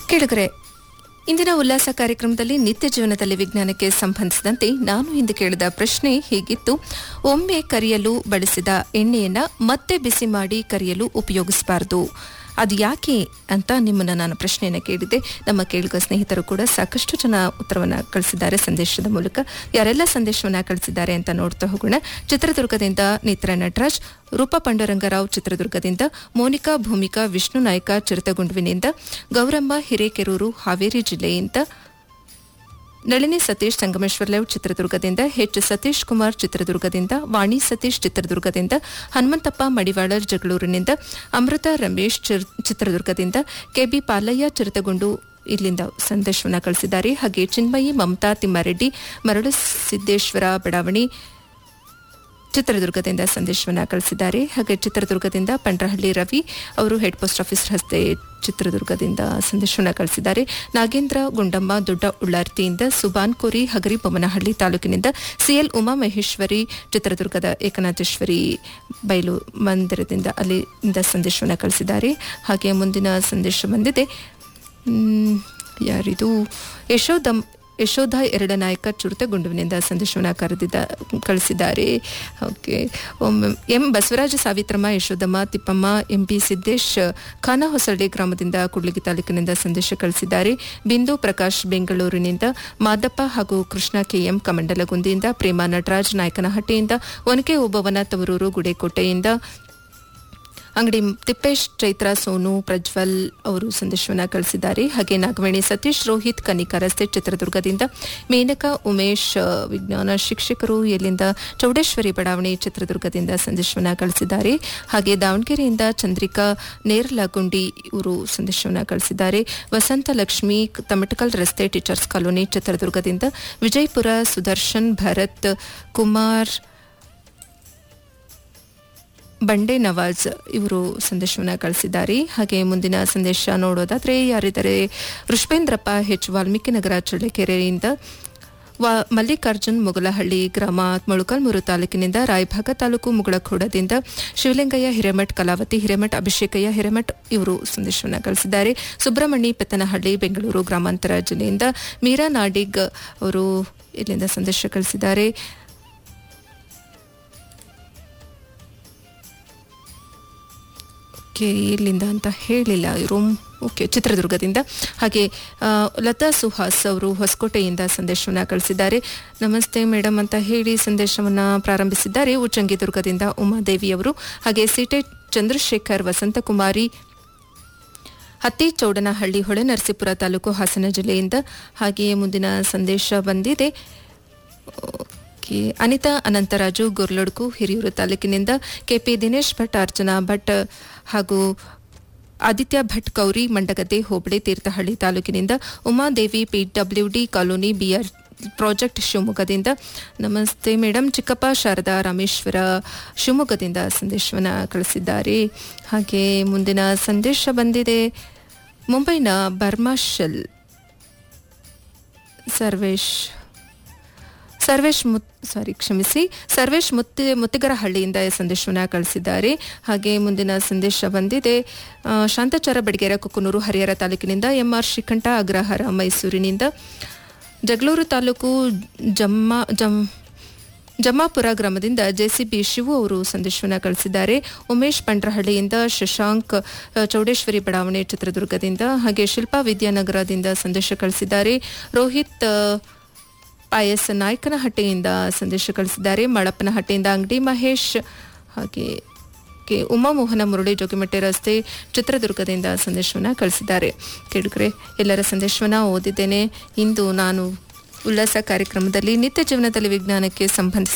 ಕೇಳಿದ್ರೆ ಇಂದಿನ ಉಲ್ಲಾಸ ಕಾರ್ಯಕ್ರಮದಲ್ಲಿ ನಿತ್ಯ ಜೀವನದಲ್ಲಿ ವಿಜ್ಞಾನಕ್ಕೆ ಸಂಬಂಧಿಸಿದಂತೆ ನಾನು ಇಂದು ಕೇಳಿದ ಪ್ರಶ್ನೆ ಹೀಗಿತ್ತು ಒಮ್ಮೆ ಕರಿಯಲು ಬಳಸಿದ ಎಣ್ಣೆಯನ್ನ ಮತ್ತೆ ಬಿಸಿ ಮಾಡಿ ಕರಿಯಲು ಉಪಯೋಗಿಸಬಾರದು ಅದು ಯಾಕೆ ಅಂತ ನಿಮ್ಮನ್ನ ನಾನು ಪ್ರಶ್ನೆಯನ್ನ ಕೇಳಿದ್ದೆ ನಮ್ಮ ಕೇಳುಗ ಸ್ನೇಹಿತರು ಕೂಡ ಸಾಕಷ್ಟು ಜನ ಉತ್ತರವನ್ನ ಕಳಿಸಿದ್ದಾರೆ ಸಂದೇಶದ ಮೂಲಕ ಯಾರೆಲ್ಲ ಸಂದೇಶವನ್ನ ಕಳಿಸಿದ್ದಾರೆ ಅಂತ ನೋಡ್ತಾ ಹೋಗೋಣ ಚಿತ್ರದುರ್ಗದಿಂದ ನೇತ್ರ ನಟರಾಜ್ ರೂಪ ಪಾಂಡುರಂಗರಾವ್ ಚಿತ್ರದುರ್ಗದಿಂದ ಮೋನಿಕಾ ಭೂಮಿಕಾ ವಿಷ್ಣು ನಾಯ್ಕ ಚಿರತಗುಂಡುವಿನಿಂದ ಗೌರಮ್ಮ ಹಿರೇಕೆರೂರು ಹಾವೇರಿ ಜಿಲ್ಲೆಯಿಂದ ನಳಿನಿ ಸತೀಶ್ ಸಂಗಮೇಶ್ವರ್ ಲೇವ್ ಚಿತ್ರದುರ್ಗದಿಂದ ಎಚ್ ಸತೀಶ್ ಕುಮಾರ್ ಚಿತ್ರದುರ್ಗದಿಂದ ವಾಣಿ ಸತೀಶ್ ಚಿತ್ರದುರ್ಗದಿಂದ ಹನುಮಂತಪ್ಪ ಮಡಿವಾಳರ್ ಜಗಳೂರಿನಿಂದ ಅಮೃತ ರಮೇಶ್ ಚಿರ್- ಚಿತ್ರದುರ್ಗದಿಂದ ಕೆಬಿ ಪಾಲಯ್ಯ ಚಿರತಗುಂಡು ಇಲ್ಲಿಂದ ಸಂದೇಶವನ್ನ ಕಳಿಸಿದ್ದಾರೆ ಹಾಗೆ ಚಿನ್ಮಯಿ ಮಮತಾ ತಿಮ್ಮಾರೆಡ್ಡಿ ಮರಳು ಸಿದ್ದೇಶ್ವರ ಬಡಾವಣೆ ಚಿತ್ರದುರ್ಗದಿಂದ ಸಂದೇಶವನ್ನ ಕಳಿಸಿದ್ದಾರೆ ಹಾಗೆ ಚಿತ್ರದುರ್ಗದಿಂದ ಪಂಡ್ರಹಳ್ಳಿ ರವಿ ಅವರು ಹೆಡ್ ಪೋಸ್ಟ್ ಆಫೀಸ್ ರಸ್ತೆ ಚಿತ್ರದುರ್ಗದಿಂದ ಸಂದೇಶವನ್ನ ಕಳಿಸಿದ್ದಾರೆ ನಾಗೇಂದ್ರ ಗುಂಡಮ್ಮ ದೊಡ್ಡ ಉಳ್ಳಾರ್ತಿಯಿಂದ ಸುಬಾನ್ ಕೋರಿ ಹಗರಿಬೊಮ್ಮನಹಳ್ಳಿ ತಾಲೂಕಿನಿಂದ ಸಿಎಲ್ ಉಮಾ ಮಹೇಶ್ವರಿ ಚಿತ್ರದುರ್ಗದ ಏಕನಾಥೇಶ್ವರಿ ಬಯಲು ಮಂದಿರದಿಂದ ಅಲ್ಲಿಂದ ಸಂದೇಶವನ್ನ ಕಳಿಸಿದ್ದಾರೆ ಹಾಗೆ ಮುಂದಿನ ಸಂದೇಶ ಬಂದಿದೆ ಮ್, ಯಾರಿದು ಯಶೋದಮ್ ಯಶೋಧ ಎರಡ ನಾಯಕ ಚುರುತಗುಂಡುವಿನಿಂದ ಸಂದೇಶವನ್ನು ಕರೆದಿದ್ದ ಕಳಿಸಿದ್ದಾರೆ ಓಕೆ ಒಮ್ಮೆ M Basavaraja Savitramma Yashodamma Thippamma M P Siddesh ಖಾನಾಹೊಸಳ್ಳಿ ಗ್ರಾಮದಿಂದ ಕುಡ್ಲಿಗಿ ತಾಲೂಕಿನಿಂದ ಸಂದೇಶ ಕಳಿಸಿದ್ದಾರೆ ಬಿಂದು ಪ್ರಕಾಶ್ ಬೆಂಗಳೂರಿನಿಂದ ಮಾದಪ್ಪ ಹಾಗೂ ಕೃಷ್ಣ ಕೆಎಂ ಕಮಂಡಲಗುಂದಿಯಿಂದ ಪ್ರೇಮ ನಟರಾಜ್ ನಾಯಕನಹಟ್ಟಿಯಿಂದ ಒನಕೆ ಓಬವ್ವನ ತವರೂರು ಗುಡೇಕೋಟೆಯಿಂದ ಅಂಗಡಿ ತಿಪ್ಪೇಶ್ ಚೈತ್ರ ಸೋನು ಪ್ರಜ್ವಲ್ ಅವರು ಸಂದೇಶವನ್ನ ಕಳಿಸಿದ್ದಾರೆ ಹಾಗೆ ನಾಗವೇಣಿ ಸತೀಶ್ ರೋಹಿತ್ ಕನಿಕಾ ರಸ್ತೆ ಚಿತ್ರದುರ್ಗದಿಂದ ಮೇನಕಾ ಉಮೇಶ್ ಆ, ವಿಜ್ಞಾನ ಶಿಕ್ಷಕರು ಎಲ್ಲಿಂದ ಚೌಡೇಶ್ವರಿ ಬಡಾವಣೆ ಚಿತ್ರದುರ್ಗದಿಂದ ಸಂದೇಶವನ್ನ ಕಳಿಸಿದ್ದಾರೆ ಹಾಗೆ ದಾವಣಗೆರೆಯಿಂದ ಚಂದ್ರಿಕಾ ನೇರಲಗುಂಡಿ ಇವರು ಸಂದೇಶವನ್ನ ಕಳಿಸಿದ್ದಾರೆ ವಸಂತ ಲಕ್ಷ್ಮಿ ತಮಟಕಲ್ ರಸ್ತೆ ಟೀಚರ್ಸ್ ಕಾಲೋನಿ ಚಿತ್ರದುರ್ಗದಿಂದ ವಿಜಯಪುರ ಸುದರ್ಶನ್ ಭರತ್ ಕುಮಾರ್ ಬಂಡೆ ನವಾಜ್ ಇವರು ಸಂದೇಶವನ್ನ ಕಳಿಸಿದ್ದಾರೆ ಹಾಗೆ ಮುಂದಿನ ಸಂದೇಶ ನೋಡೋದಾದ್ರೆ ಯಾರಿದ್ದಾರೆ ಋಷಭೇಂದ್ರಪ್ಪ ಹೆಚ್ ವಾಲ್ಮೀಕಿ ನಗರ ಚಳ್ಳಕೆರೆಯಿಂದ ವಾ ಮಲ್ಲಿಕಾರ್ಜುನ್ ಮುಗಲಹಳ್ಳಿ ಗ್ರಾಮ ಮೊಳಕಾಲ್ಮೂರು ತಾಲೂಕಿನಿಂದ ರಾಯಭಾಗ ತಾಲೂಕು ಮುಗಳಖೋಡದಿಂದ ಶಿವಲಿಂಗಯ್ಯ ಹಿರೇಮಠ್ ಕಲಾವತಿ ಹಿರೇಮಠ್ ಅಭಿಷೇಕಯ್ಯ ಹಿರೇಮಠ್ ಇವರು ಸಂದೇಶವನ್ನ ಕಳಿಸಿದ್ದಾರೆ ಸುಬ್ರಹ್ಮಣಿ ಪೆತ್ತನಹಳ್ಳಿ ಬೆಂಗಳೂರು ಗ್ರಾಮಾಂತರ ಜಿಲ್ಲೆಯಿಂದ ಮೀರಾ ನಾಡಿಗ್ ಅವರು ಇಲ್ಲಿಂದ ಸಂದೇಶ ಕಳಿಸಿದ್ದಾರೆ ಓಕೆ ಇಲ್ಲಿಂದ ಅಂತ ಹೇಳಿಲ್ಲ ಇವರು ಓಕೆ ಚಿತ್ರದುರ್ಗದಿಂದ ಹಾಗೆ ಆ, ಲತಾ ಸುಹಾಸ್ ಅವರು ಹೊಸಕೋಟೆಯಿಂದ ಸಂದೇಶವನ್ನ ಕಳಿಸಿದ್ದಾರೆ ನಮಸ್ತೆ ಮೇಡಮ್ ಅಂತ ಹೇಳಿ ಸಂದೇಶವನ್ನ ಪ್ರಾರಂಭಿಸಿದ್ದಾರೆ ಉಚ್ಚಂಗಿದುರ್ಗದಿಂದ ಉಮಾದೇವಿ ಅವರು ಹಾಗೆ ಸಿಟೆ ಚಂದ್ರಶೇಖರ್ ವಸಂತಕುಮಾರಿ ಹತ್ತಿ ಚೌಡನಹಳ್ಳಿ ಹೊಳೆನರಸೀಪುರ ತಾಲೂಕು ಹಾಸನ ಜಿಲ್ಲೆಯಿಂದ ಹಾಗೆಯೇ ಮುಂದಿನ ಸಂದೇಶ ಬಂದಿದೆ ಓಕೆ ಅನಿತಾ ಅನಂತರಾಜು ಗುರ್ಲಡ್ಕು ಹಿರಿಯೂರು ತಾಲೂಕಿನಿಂದ ಕೆಪಿ ದಿನೇಶ್ ಭಟ್ ಅರ್ಚನಾ ಭಟ್ ಹಾಗೂ ಆದಿತ್ಯ ಭಟ್ ಕೌರಿ ಮಂಡಗದ್ದೆ ಹೋಬಳಿ ತೀರ್ಥಹಳ್ಳಿ ತಾಲೂಕಿನಿಂದ Umadevi P W D colony B R project ಶಿವಮೊಗ್ಗದಿಂದ ನಮಸ್ತೆ ಮೇಡಮ್ ಚಿಕ್ಕಪ್ಪ ಶಾರದಾ ರಾಮೇಶ್ವರ ಶಿವಮೊಗ್ಗದಿಂದ ಸಂದೇಶವನ್ನು ಕಳಿಸಿದ್ದಾರೆ ಹಾಗೆ ಮುಂದಿನ ಸಂದೇಶ ಬಂದಿದೆ ಮುಂಬೈನ ಬರ್ಮಾಶಲ್ ಸರ್ವೇಶ್ ಸರ್ವೇಶ್ ಮುತ್ ಸಾರಿ ಕ್ಷಮಿಸಿ ಸರ್ವೇಶ್ ಮುತ್ತಿ ಮುತ್ತಿಗರಹಳ್ಳಿಯಿಂದ ಈ ಸಂದೇಶವನ್ನ ಕಳಿಸಿದ್ದಾರೆ ಹಾಗೆ ಮುಂದಿನ ಸಂದೇಶ ಬಂದಿದೆ ಆ, ಶಾಂತಚಾರ ಬಡಿಗೆರ ಕುಕ್ಕನೂರು ಹರಿಹರ ತಾಲೂಕಿನಿಂದ ಎಂಆರ್ ಶ್ರೀಕಂಠ ಅಗ್ರಹಾರ ಮೈಸೂರಿನಿಂದ ಜಗಳೂರು ತಾಲೂಕು ಜಮ್ಮ ಜಮ್ ಜಮ್ಮಾಪುರ ಗ್ರಾಮದಿಂದ ಜೆಸಿಬಿ ಶಿವು ಅವರು ಸಂದೇಶವನ್ನ ಕಳಿಸಿದ್ದಾರೆ ಉಮೇಶ್ ಪಂಡ್ರಹಳ್ಳಿಯಿಂದ ಶಶಾಂಕ್ ಆ, ಚೌಡೇಶ್ವರಿ ಬಡಾವಣೆ ಚಿತ್ರದುರ್ಗದಿಂದ ಹಾಗೆ ಶಿಲ್ಪಾ ವಿದ್ಯಾನಗರದಿಂದ ಸಂದೇಶ ಕಳಿಸಿದ್ದಾರೆ ರೋಹಿತ್ ಆ, ಪಾಯಸ್ ನಾಯಕನಹಟ್ಟಿಯಿಂದ ಸಂದೇಶ ಕಳಿಸಿದ್ದಾರೆ ಮಳಪ್ಪನಹಟ್ಟಿಯಿಂದ ಅಂಗಡಿ ಮಹೇಶ್ ಹಾಗೆ ಕೆ ಉಮಾಮೋಹನ ಮುರಳಿ ಜೋಗಿಮಟ್ಟೆ ರಸ್ತೆ ಚಿತ್ರದುರ್ಗದಿಂದ ಸಂದೇಶವನ್ನ ಕಳಿಸಿದ್ದಾರೆ ಕೇಳುಗರೆ ಎಲ್ಲರ ಸಂದೇಶವನ್ನ ಓದಿದ್ದೇನೆ ಇಂದು ನಾನು ಉಲ್ಲಾಸ ಕಾರ್ಯಕ್ರಮದಲ್ಲಿ ನಿತ್ಯ ಜೀವನದಲ್ಲಿ ವಿಜ್ಞಾನಕ್ಕೆ ಸಂಬಂಧಿಸಿದ